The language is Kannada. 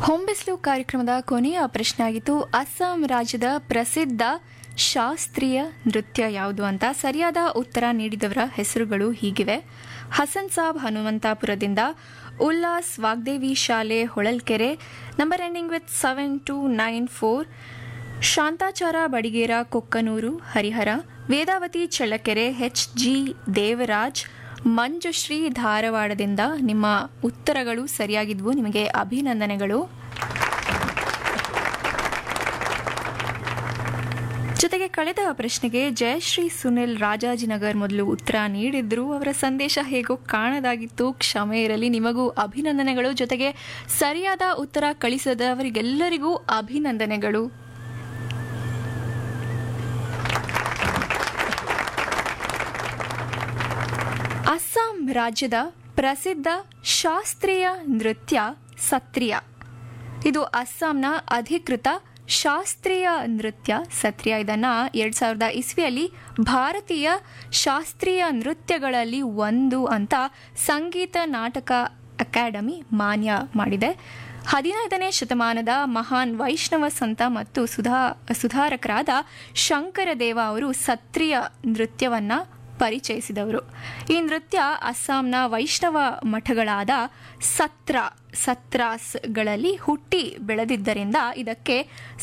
ಹೊಂಬಿಸ್ಲು ಕಾರ್ಯಕ್ರಮದ ಕೊನೆಯ ಪ್ರಶ್ನೆ ಆಗಿತ್ತು ಅಸ್ಸಾಂ ರಾಜ್ಯದ ಪ್ರಸಿದ್ಧ ಶಾಸ್ತ್ರೀಯ ನೃತ್ಯ ಯಾವುದು ಅಂತ ಸರಿಯಾದ ಉತ್ತರ ನೀಡಿದವರ ಹೆಸರುಗಳು ಹೀಗಿವೆ ಹಸನ್ ಸಾಬ್ ಹನುಮಂತಾಪುರದಿಂದ ಉಲ್ಲಾಸ್ ವಾಗ್ದೇವಿ ಶಾಲೆ Holalkere number ending with seven two nine four Shantachara Badigera Kokkanur Harihara Vedavathi Challakere H G Devaraj Manjushree ಧಾರವಾಡದಿಂದ ನಿಮ್ಮ ಉತ್ತರಗಳು ಸರಿಯಾಗಿದ್ವು ನಿಮಗೆ ಅಭಿನಂದನೆಗಳು ಜೊತೆಗೆ ಕಳೆದ ಪ್ರಶ್ನೆಗೆ ಜಯಶ್ರೀ ಸುನಿಲ್ ರಾಜಾಜಿನಗರ್ ಮೊದಲು ಉತ್ತರ ನೀಡಿದ್ರು ಅವರ ಸಂದೇಶ ಹೇಗೋ ಕಾಣದಾಗಿತ್ತು ಕ್ಷಮೆ ಇರಲಿ ನಿಮಗೂ ಅಭಿನಂದನೆಗಳು ಜೊತೆಗೆ ಸರಿಯಾದ ಉತ್ತರ ಕಳಿಸದವರಿಗೆಲ್ಲರಿಗೂ ಅಭಿನಂದನೆಗಳು ಅಸ್ಸಾಂ ರಾಜ್ಯದ ಪ್ರಸಿದ್ಧ ಶಾಸ್ತ್ರೀಯ ನೃತ್ಯ ಸತ್ರಿಯ ಇದು ಅಸ್ಸಾಂನ ಅಧಿಕೃತ ಶಾಸ್ತ್ರೀಯ ನೃತ್ಯ ಸತ್ರಿಯ ಇದನ್ನ ಎರಡ್ ಸಾವಿರದ ಇಸ್ವಿಯಲ್ಲಿ ಭಾರತೀಯ ಶಾಸ್ತ್ರೀಯ ನೃತ್ಯಗಳಲ್ಲಿ ಒಂದು ಅಂತ ಸಂಗೀತ ನಾಟಕ ಅಕಾಡೆಮಿ ಮಾನ್ಯ ಮಾಡಿದೆ ಹದಿನೈದನೇ ಶತಮಾನದ ಮಹಾನ್ ವೈಷ್ಣವ ಸಂತ ಮತ್ತು ಸುಧಾ ಸುಧಾರಕರಾದ ಶಂಕರದೇವ ಅವರು ಸತ್ರಿಯ ನೃತ್ಯವನ್ನ ಪರಿಚಯಿಸಿದವರು ಈ ನೃತ್ಯ ಅಸ್ಸಾಂನ ವೈಷ್ಣವ ಮಠಗಳಾದ ಸತ್ರ ಸತ್ರಾಸ್ಗಳಲ್ಲಿ ಹುಟ್ಟಿ ಬೆಳೆದಿದ್ದರಿಂದ ಇದಕ್ಕೆ